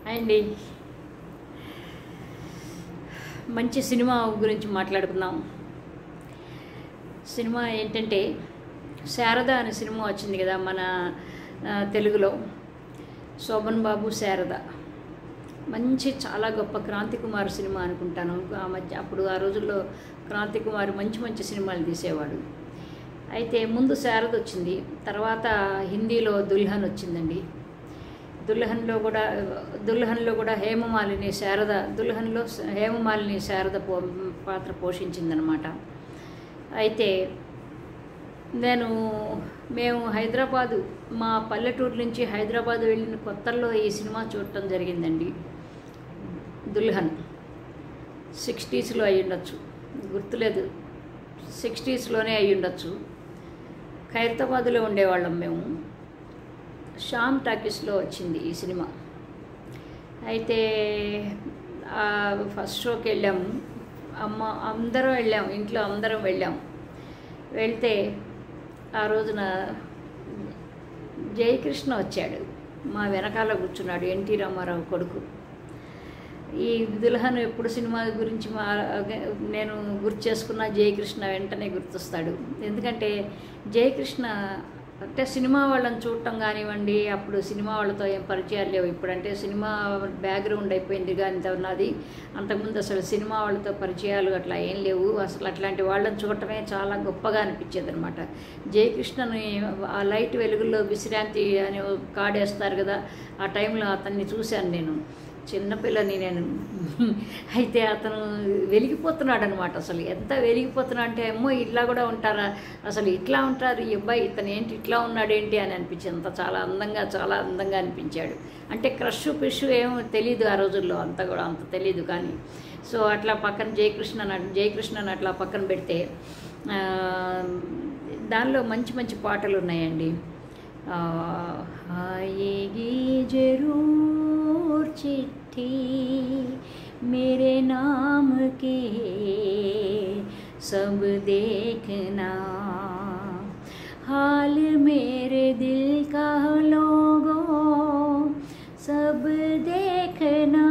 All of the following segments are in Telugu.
అండి మంచి సినిమా గురించి మాట్లాడుకుందాం సినిమా ఏంటంటే శారద అనే సినిమా వచ్చింది కదా మన ఆ, తెలుగులో శోభన్ బాబు శారద మంచి చాలా గొప్ప క్రాంతి కుమార్ సినిమా అనుకుంటాను ఆ మధ్య అప్పుడు ఆ రోజుల్లో క్రాంతి కుమార్ మంచి మంచి సినిమాలు తీసేవాడు అయితే ముందు శారద వచ్చింది తర్వాత హిందీలో దుల్హన్ వచ్చిందండి దుల్హన్లో కూడా దుల్హన్లో కూడా హేమమాలిని శారద దుల్హన్లో హేమమాలిని శారద పో పాత్ర పోషించిందనమాట అయితే నేను మేము హైదరాబాదు మా పల్లెటూరు నుంచి హైదరాబాద్ వెళ్ళిన కొత్తల్లో ఈ సినిమా చూడటం జరిగిందండి దుల్హన్ సిక్స్టీస్లో అయి ఉండొచ్చు గుర్తులేదు సిక్స్టీస్లోనే అయి ఉండొచ్చు ఖైరతాబాద్లో ఉండేవాళ్ళం మేము శ్యామ్ టాకీస్లో వచ్చింది ఈ సినిమా అయితే ఆ ఫస్ట్ షోకి వెళ్ళాము అమ్మ అందరం వెళ్ళాము ఇంట్లో అందరం వెళ్ళాము వెళ్తే ఆ రోజున జయకృష్ణ వచ్చాడు మా వెనకాల కూర్చున్నాడు ఎన్టీ రామారావు కొడుకు ఈ దుల్హన్ ఎప్పుడు సినిమా గురించి మా నేను గుర్తు చేసుకున్న జయకృష్ణ వెంటనే గుర్తొస్తాడు ఎందుకంటే జయకృష్ణ అంటే సినిమా వాళ్ళని చూడటం కానివ్వండి అప్పుడు సినిమా వాళ్ళతో ఏం పరిచయాలు లేవు ఇప్పుడంటే సినిమా బ్యాక్గ్రౌండ్ అయిపోయింది కానీ ఉన్నది అంతకుముందు అసలు సినిమా వాళ్ళతో పరిచయాలు అట్లా ఏం లేవు అసలు అట్లాంటి వాళ్ళని చూడటమే చాలా గొప్పగా అనిపించేది అనమాట జయకృష్ణని ఆ లైట్ వెలుగుల్లో విశ్రాంతి అని కాడేస్తారు కదా ఆ టైంలో అతన్ని చూశాను నేను చిన్నపిల్లని నేను అయితే అతను వెలిగిపోతున్నాడు అనమాట అసలు ఎంత వెలిగిపోతున్నా అంటే అమ్మో ఇట్లా కూడా ఉంటారా అసలు ఇట్లా ఉంటారు ఈ అబ్బాయి ఇతను ఏంటి ఇట్లా ఉన్నాడేంటి అని అనిపించింది అంత చాలా అందంగా చాలా అందంగా అనిపించాడు అంటే క్రష్ పిష్ ఏమో తెలియదు ఆ రోజుల్లో అంత కూడా అంత తెలియదు కానీ సో అట్లా పక్కన జయకృష్ణ జయకృష్ణని అట్లా పక్కన పెడితే ఆ, దానిలో మంచి మంచి పాటలు ఉన్నాయండి ఆ, ఆయేగి जरूर चिट्ठी मेरे नाम की सब देखना हाल मेरे दिल का लोगों सब देखना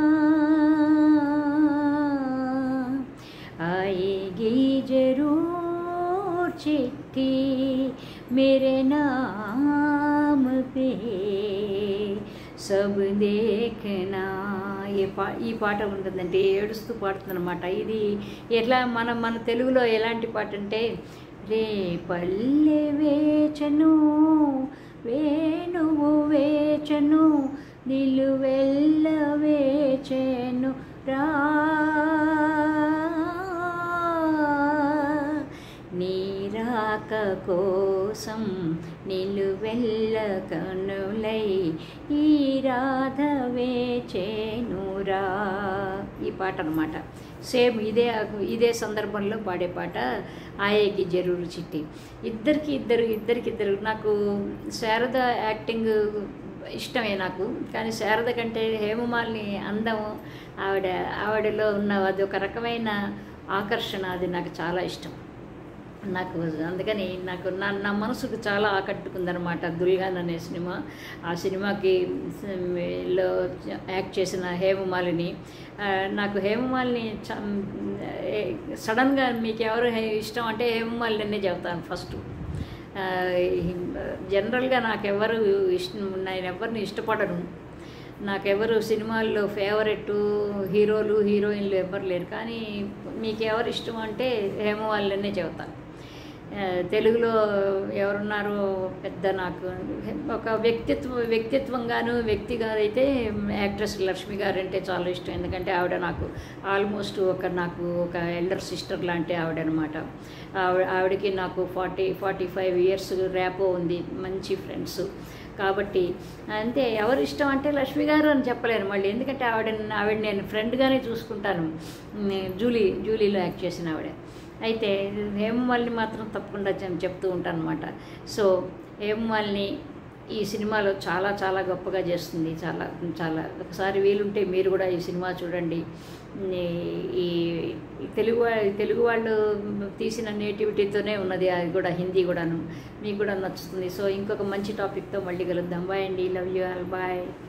आएगी जरूर चिट्ठी मेरे नाम पे సబ్ దేఖనా ఏ పా ఈ పాట ఉంటుందంటే ఏడుస్తూ పాడుతుందన్నమాట ఇది ఎట్లా మన మన తెలుగులో ఎలాంటి పాట అంటే రే పల్లె వేచను వేణువు వేచను నిలువెల్ల వేచెను రా నీరాక కోసం నిలువెల్ల కనులై ఈ రాధ వేచేనురా ఈ పాట అనమాట సేమ్ ఇదే ఇదే సందర్భంలో పాడే పాట ఆయేకి జరూరు చిట్టి ఇద్దరికి ఇద్దరు ఇద్దరికి ఇద్దరు నాకు శారద యాక్టింగ్ ఇష్టమే నాకు కానీ శారద కంటే హేమమాలిని అందం ఆవిడ ఆవిడలో ఉన్న అది ఒక రకమైన ఆకర్షణ అది నాకు చాలా ఇష్టం నాకు అందుకని నాకు నా నా మనసుకు చాలా ఆకట్టుకుందనమాట దుల్హాన్ అనే సినిమా ఆ సినిమాకి లో యాక్ట్ చేసిన హేమమాలిని ఆ, నాకు హేమమాలిని చ- ఏ- సడన్గా మీకు ఎవరు హే- ఇష్టం అంటే హేమమాలిని చెబుతాను ఫస్ట్ ఆ, జనరల్గా నాకెవరు ఇష్టం నేను ఎవరిని ఇష్టపడను నాకెవరు సినిమాల్లో ఫేవరెట్ హీరోలు హీరోయిన్లు ఎవరు లేరు కానీ మీకు ఎవరు ఇష్టం అంటే హేమవాళ్ళనే చెబుతాను ఆ, తెలుగులో ఎవరున్నారో పెద్ద నాకు ఒక వ్యక్తిత్వ వ్యక్తిత్వంగాను వ్యక్తిగా అయితే యాక్ట్రెస్ లక్ష్మి గారు అంటే చాలా ఇష్టం ఎందుకంటే ఆవిడ నాకు ఆల్మోస్ట్ ఒక నాకు ఒక ఎల్డర్ సిస్టర్ లాంటి ఆవిడ అనమాట ఆవిడ ఆవిడకి నాకు forty forty five years rapport ఉంది మంచి ఫ్రెండ్స్ కాబట్టి అంతే ఎవరు ఇష్టం అంటే లక్ష్మి గారు అని చెప్పలేను మళ్ళీ ఎందుకంటే ఆవిడ ఆవిడ నేను ఫ్రెండ్గానే చూసుకుంటాను ఉమ్, జూలీ జూలీలో యాక్ట్ చేసిన ఆవిడ అయితే హేమమాలిని మాత్రం తప్పకుండా చెప్- చెప్తూ ఉంటాను అనమాట సో హేమమాలిని ఈ సినిమాలో చాలా చాలా గొప్పగా చేస్తుంది చాలా చాలా ఒకసారి వీలుంటే మీరు కూడా ఈ సినిమా చూడండి ఈ- ఈ ఈ తెలుగు వా- తెలుగు వాళ్ళు తీసిన నేటివిటీతోనే ఉన్నది అది కూడా హిందీ కూడాను మీకు కూడా నచ్చుతుంది సో ఇంకొక మంచి టాపిక్తో మళ్ళీ కలుద్దాం బాయ్ అండి లవ్ యూ ఆల్ బాయ్